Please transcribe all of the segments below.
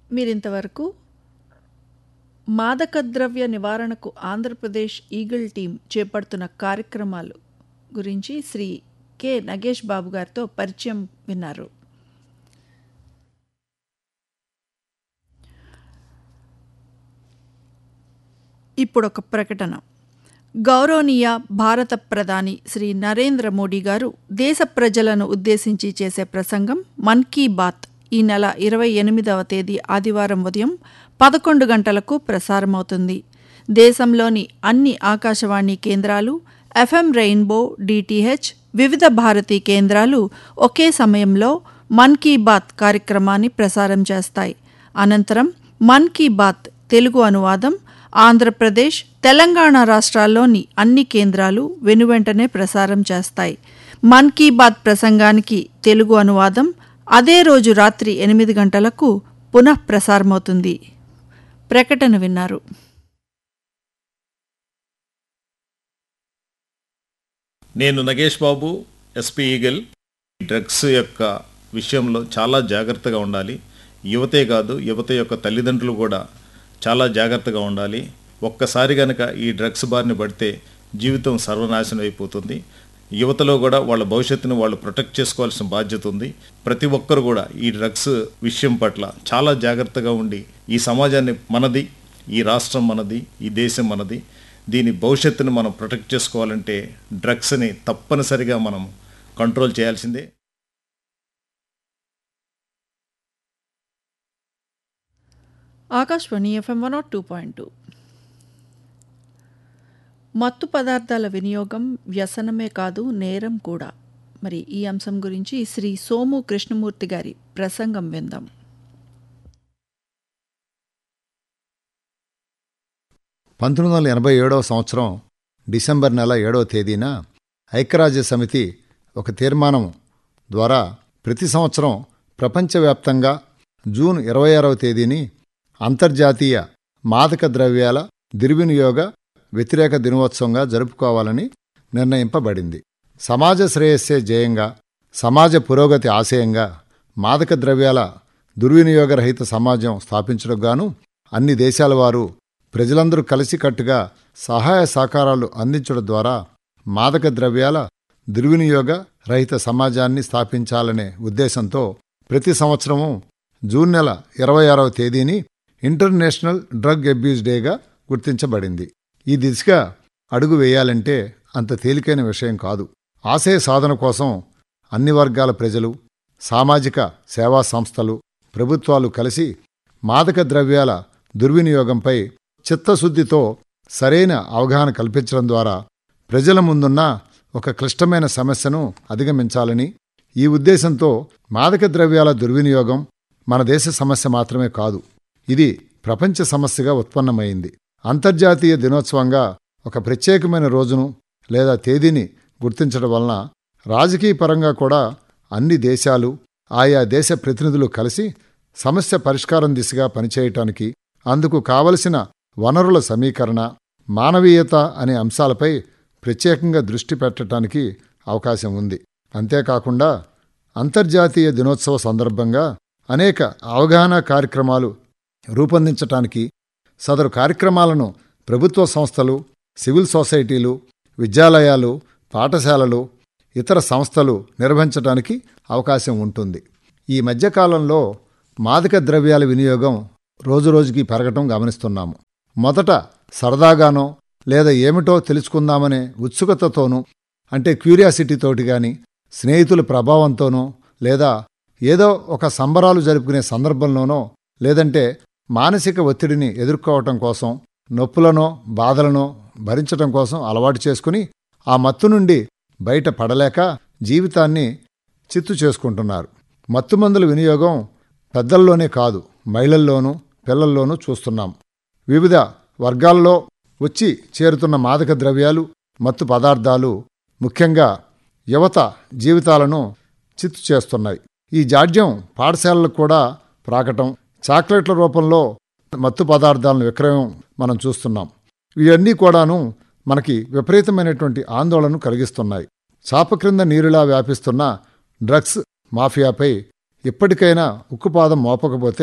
మీరింతవరకు మాదక ద్రవ్య నివారణకు ఆంధ్రప్రదేశ్ ఈగిల్ టీం చేపడుతున్న కార్యక్రమాలు గురించి శ్రీ కె నగేష్ బాబు గారితో పరిచయం విన్నారు ఇప్పుడు ఒక ప్రకటన గౌరవనీయ భారత ప్రధాని శ్రీ నరేంద్ర మోడీ గారు దేశ ప్రజలను ఉద్దేశించి చేసే ప్రసంగం మన్ కీ బాత్ ఈ నెల ఇరవై ఎనిమిదవ తేదీ ఆదివారం ఉదయం పదకొండు గంటలకు ప్రసారమవుతుంది దేశంలోని అన్ని ఆకాశవాణి కేంద్రాలు ఎఫ్ఎం రెయిన్బో డిటిహెచ్ వివిధ భారతీ కేంద్రాలు ఒకే సమయంలో మన్ కీ బాత్ కార్యక్రమాన్ని ప్రసారం చేస్తాయి అనంతరం మన్ కీ బాత్ తెలుగు అనువాదం ఆంధ్రప్రదేశ్ తెలంగాణ రాష్ట్రాల్లోని అన్ని కేంద్రాలు వెనువెంటనే ప్రసారం చేస్తాయి మన్ కీ బాత్ ప్రసంగానికి తెలుగు అనువాదం అదే రోజు రాత్రి ఎనిమిది గంటలకు పునః ప్రసారమవుతుంది ప్రకటన విన్నారు నేను Nagesh Babu SP eagle drugs యొక్క విషయంలో చాలా జాగ్రత్తగా ఉండాలి యువతే కాదు యువత యొక్క తల్లిదండ్రులు కూడా చాలా జాగ్రత్తగా ఉండాలి ఒక్కసారి గనక ఈ డ్రగ్స్ బారిన పడితే జీవితం సర్వనాశనం అయిపోతుంది యువతలో కూడా వాళ్ళ భవిష్యత్తును వాళ్ళు ప్రొటెక్ట్ చేసుకోవాల్సిన బాధ్యత ఉంది ప్రతి ఒక్కరు కూడా ఈ డ్రగ్స్ విషయం పట్ల చాలా జాగ్రత్తగా ఉండి ఈ సమాజాన్ని మనది ఈ రాష్ట్రం మనది ఈ దేశం మనది దీని భవిష్యత్తును మనం ప్రొటెక్ట్ చేసుకోవాలంటే డ్రగ్స్ని తప్పనిసరిగా మనం కంట్రోల్ చేయాల్సిందే Akashvani FM one two point two మత్తు పదార్థాల వినియోగం వ్యసనమే కాదు నేరం కూడా మరి ఈ అంశం గురించి శ్రీ సోము కృష్ణమూర్తి గారి ప్రసంగం విందాం పంతొమ్మిది వందల ఎనభై ఏడవ సంవత్సరం డిసెంబర్ నెల ఏడవ తేదీన ఐక్యరాజ్య సమితి ఒక తీర్మానం ద్వారా ప్రతి సంవత్సరం ప్రపంచవ్యాప్తంగా జూన్ ఇరవై ఆరవ తేదీని అంతర్జాతీయ మాదక ద్రవ్యాల దుర్వినియోగ వ్యతిరేక దినోత్సవంగా జరుపుకోవాలని నిర్ణయింపబడింది సమాజ శ్రేయస్సే జయంగా సమాజ పురోగతి ఆశయంగా మాదక ద్రవ్యాల దుర్వినియోగరహిత సమాజం స్థాపించడం గాను అన్ని దేశాల వారు ప్రజలందరూ కలిసికట్టుగా సహాయ సహకారాలు అందించడం ద్వారా మాదక ద్రవ్యాల దుర్వినియోగ రహిత సమాజాన్ని స్థాపించాలనే ఉద్దేశంతో ప్రతి సంవత్సరము జూన్ నెల ఇరవై ఆరవ తేదీని ఇంటర్నేషనల్ డ్రగ్ అబ్యూజ్ డేగా గుర్తించబడింది ఈ దిశగా అడుగు వేయాలంటే అంత తేలికైన విషయం కాదు ఆశయ సాధన కోసం అన్ని వర్గాల ప్రజలు సామాజిక సేవా సంస్థలు ప్రభుత్వాలు కలిసి మాదక ద్రవ్యాల దుర్వినియోగంపై చిత్తశుద్ధితో సరైన అవగాహన కల్పించడం ద్వారా ప్రజల ముందున్న ఒక క్లిష్టమైన సమస్యను అధిగమించాలని ఈ ఉద్దేశంతో మాదక ద్రవ్యాల దుర్వినియోగం మన దేశ సమస్య మాత్రమే కాదు ఇది ప్రపంచ సమస్యగా ఉత్పన్నమైంది అంతర్జాతీయ దినోత్సవంగా ఒక ప్రత్యేకమైన రోజును లేదా తేదీని గుర్తించడం వలన రాజకీయ పరంగా కూడా అన్ని దేశాలు ఆయా దేశ ప్రతినిధులు కలిసి సమస్య పరిష్కారం దిశగా పనిచేయటానికి అందుకు కావలసిన వనరుల సమీకరణ మానవీయత అనే అంశాలపై ప్రత్యేకంగా దృష్టి పెట్టడానికి అవకాశం ఉంది అంతేకాకుండా అంతర్జాతీయ దినోత్సవ సందర్భంగా అనేక అవగాహన కార్యక్రమాలు రూపొందించటానికి సదరు కార్యక్రమాలను ప్రభుత్వ సంస్థలు సివిల్ సొసైటీలు విద్యాలయాలు పాఠశాలలు ఇతర సంస్థలు నిర్వహించడానికి అవకాశం ఉంటుంది ఈ మధ్యకాలంలో మాదక ద్రవ్యాల వినియోగం రోజురోజుకి పెరగటం గమనిస్తున్నాము మొదట సరదాగానో లేదా ఏమిటో తెలుసుకుందామనే ఉత్సుకతతోనూ అంటే క్యూరియాసిటీతోటి గాని స్నేహితుల ప్రభావంతోనో లేదా ఏదో ఒక సంబరాలు జరుపుకునే సందర్భంలోనో లేదంటే మానసిక ఒత్తిడిని ఎదుర్కోవటం కోసం నొప్పులనో బాధలనో భరించటం కోసం అలవాటు చేసుకుని ఆ మత్తు నుండి బయట పడలేక జీవితాన్ని చిత్తు చేసుకుంటున్నారు మత్తుమందుల వినియోగం పెద్దల్లోనే కాదు మహిళల్లోనూ పిల్లల్లోనూ చూస్తున్నాం వివిధ వర్గాల్లో వచ్చి చేరుతున్న మాదక ద్రవ్యాలు మత్తు పదార్థాలు ముఖ్యంగా యువత జీవితాలను చిత్తు చేస్తున్నాయి ఈ జాడ్యం పాఠశాలలకు కూడా ప్రాకటం చాక్లెట్ల రూపంలో మత్తు పదార్థాలను విక్రయం మనం చూస్తున్నాం ఇవన్నీ కూడాను మనకి విపరీతమైనటువంటి ఆందోళనను కలిగిస్తున్నాయి చాప క్రింద నీరులా వ్యాపిస్తున్న డ్రగ్స్ మాఫియాపై ఇప్పటికైనా ఉక్కుపాదం మోపకపోతే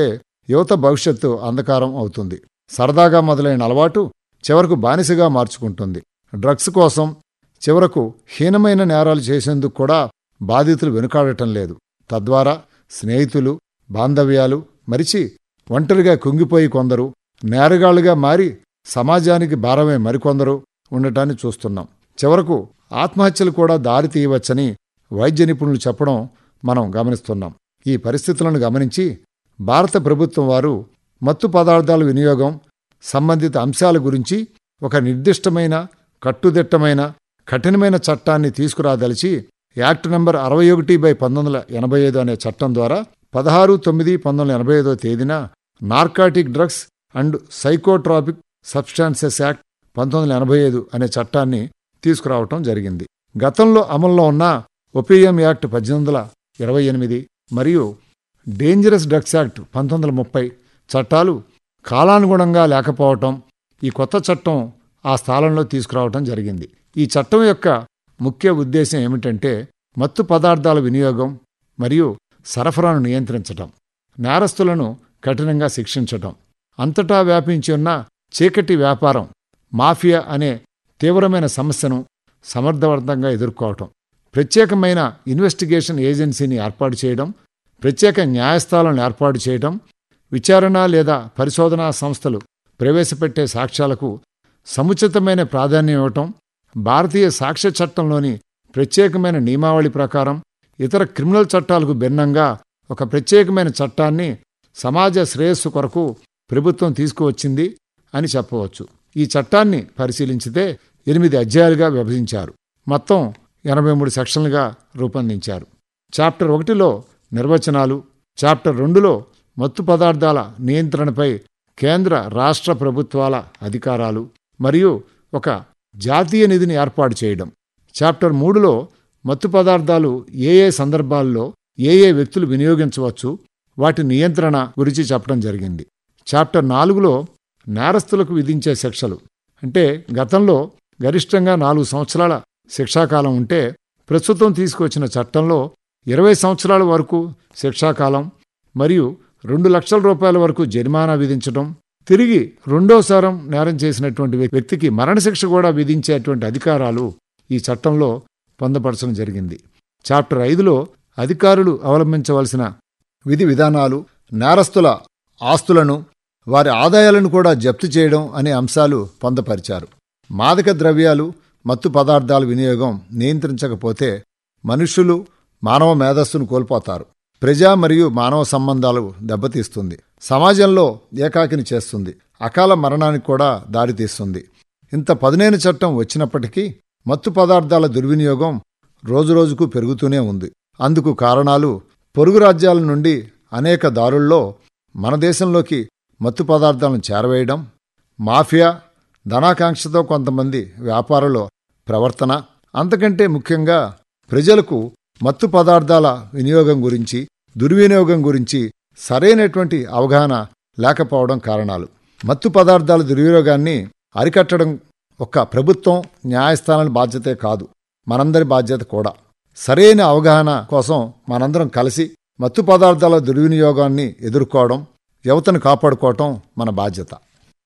యువత భవిష్యత్తు అంధకారం అవుతుంది సరదాగా మొదలైన అలవాటు చివరకు బానిసగా మార్చుకుంటుంది డ్రగ్స్ కోసం చివరకు హీనమైన నేరాలు చేసేందుకు కూడా బాధితులు వెనుకాడటం లేదు తద్వారా స్నేహితులు బాంధవ్యాలు మరిచి ఒంటరిగా కుంగిపోయి కొందరు నేరగాళ్లుగా మారి సమాజానికి భారమే మరికొందరు ఉండటాన్ని చూస్తున్నాం చివరకు ఆత్మహత్యలు కూడా దారి తీయవచ్చని వైద్య నిపుణులు చెప్పడం మనం గమనిస్తున్నాం ఈ పరిస్థితులను గమనించి భారత ప్రభుత్వం వారు మత్తు పదార్థాల వినియోగం సంబంధిత అంశాల గురించి ఒక నిర్దిష్టమైన కట్టుదిట్టమైన కఠినమైన చట్టాన్ని తీసుకురాదలిచి యాక్ట్ నంబర్ అరవై ఒకటి బై పంతొమ్మిది వందల ఎనభై ఐదు అనే చట్టం ద్వారా పదహారు తొమ్మిది పంతొమ్మిది వందల ఎనభై ఐదో తేదీన narcotic drugs and psychotropic substances act పంతొమ్మిది వందల ఎనభై ఐదు అనే చట్టాన్ని తీసుకురావటం జరిగింది గతంలో అమల్లో ఉన్న ఒపిఎం యాక్ట్ పద్దెనిమిది వందల ఇరవై ఎనిమిది మరియు డేంజరస్ డ్రగ్స్ యాక్ట్ పంతొమ్మిది వందల ముప్పై చట్టాలు కాలానుగుణంగా లేకపోవటం ఈ కొత్త చట్టం ఆ స్థానంలో తీసుకురావటం జరిగింది ఈ చట్టం యొక్క ముఖ్య ఉద్దేశం ఏమిటంటే మత్తు పదార్థాల వినియోగం మరియు సరఫరాను నియంత్రించటం నేరస్తులను కఠినంగా శిక్షించటం అంతటా వ్యాపించి ఉన్న చీకటి వ్యాపారం మాఫియా అనే తీవ్రమైన సమస్యను సమర్థవంతంగా ఎదుర్కోవటం ప్రత్యేకమైన ఇన్వెస్టిగేషన్ ఏజెన్సీని ఏర్పాటు చేయడం ప్రత్యేక న్యాయస్థానాలను ఏర్పాటు చేయడం విచారణ లేదా పరిశోధనా సంస్థలు ప్రవేశపెట్టే సాక్ష్యాలకు సముచితమైన ప్రాధాన్యం ఇవ్వటం భారతీయ సాక్ష్య చట్టంలోని ప్రత్యేకమైన నియమావళి ప్రకారం ఇతర క్రిమినల్ చట్టాలకు భిన్నంగా ఒక ప్రత్యేకమైన చట్టాన్ని సమాజ శ్రేయస్సు కొరకు ప్రభుత్వం తీసుకువచ్చింది అని చెప్పవచ్చు ఈ చట్టాన్ని పరిశీలించితే ఎనిమిది అధ్యాయాలుగా విభజించారు మొత్తం ఎనభై మూడు సెక్షన్లుగా రూపొందించారు చాప్టర్ ఒకటిలో నిర్వచనాలు చాప్టర్ రెండులో మత్తు పదార్థాల నియంత్రణపై కేంద్ర రాష్ట్ర ప్రభుత్వాల అధికారాలు మరియు ఒక జాతీయ నిధిని ఏర్పాటు చేయడం చాప్టర్ మూడులో మత్తు పదార్థాలు ఏ ఏ సందర్భాల్లో ఏ ఏ వ్యక్తులు వినియోగించవచ్చు వాటి నియంత్రణ గురించి చెప్పడం జరిగింది చాప్టర్ నాలుగులో నేరస్తులకు విధించే శిక్షలు అంటే గతంలో గరిష్టంగా నాలుగు సంవత్సరాల శిక్షాకాలం ఉంటే ప్రస్తుతం తీసుకొచ్చిన చట్టంలో ఇరవై సంవత్సరాల వరకు శిక్షాకాలం మరియు రెండు లక్షల రూపాయల వరకు జరిమానా విధించడం తిరిగి రెండోసారం నేరం చేసినటువంటి వ్యక్తికి మరణశిక్ష కూడా విధించేటువంటి అధికారాలు ఈ చట్టంలో పొందపరచడం జరిగింది చాప్టర్ ఐదులో అధికారులు అవలంబించవలసిన విధి విధానాలు నేరస్తుల ఆస్తులను వారి ఆదాయాలను కూడా జప్తు చేయడం అనే అంశాలు పొందపరిచారు మాదక ద్రవ్యాలు మత్తు పదార్థాల వినియోగం నియంత్రించకపోతే మనుష్యులు మానవ మేధస్సును కోల్పోతారు ప్రజా మరియు మానవ సంబంధాలు దెబ్బతీస్తుంది సమాజంలో ఏకాకిని చేస్తుంది అకాల మరణానికి కూడా దారితీస్తుంది ఇంత పదునైన చట్టం వచ్చినప్పటికీ మత్తు పదార్థాల దుర్వినియోగం రోజురోజుకు పెరుగుతూనే ఉంది అందుకు కారణాలు పొరుగు రాజ్యాల నుండి అనేక దారుల్లో మన దేశంలోకి మత్తు పదార్థాలను చేరవేయడం మాఫియా ధనాకాంక్షతో కొంతమంది వ్యాపారుల ప్రవర్తన అంతకంటే ముఖ్యంగా ప్రజలకు మత్తు పదార్థాల వినియోగం గురించి దుర్వినియోగం గురించి సరైనటువంటి అవగాహన లేకపోవడం కారణాలు మత్తు పదార్థాల దుర్వినియోగాన్ని అరికట్టడం ఒక్క ప్రభుత్వం న్యాయస్థానాల బాధ్యతే కాదు మనందరి బాధ్యత కూడా సరైన అవగాహన కోసం మనందరం కలిసి మత్తు పదార్థాల దుర్వినియోగాన్ని ఎదుర్కోవడం యువతను కాపాడుకోవటం మన బాధ్యత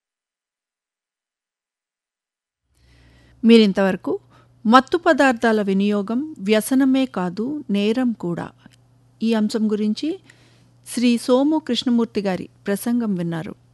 మీరింతవరకు మత్తు పదార్థాల వినియోగం వ్యసనమే కాదు నేరం కూడా ఈ అంశం గురించి శ్రీ సోము కృష్ణమూర్తి గారి ప్రసంగం విన్నారు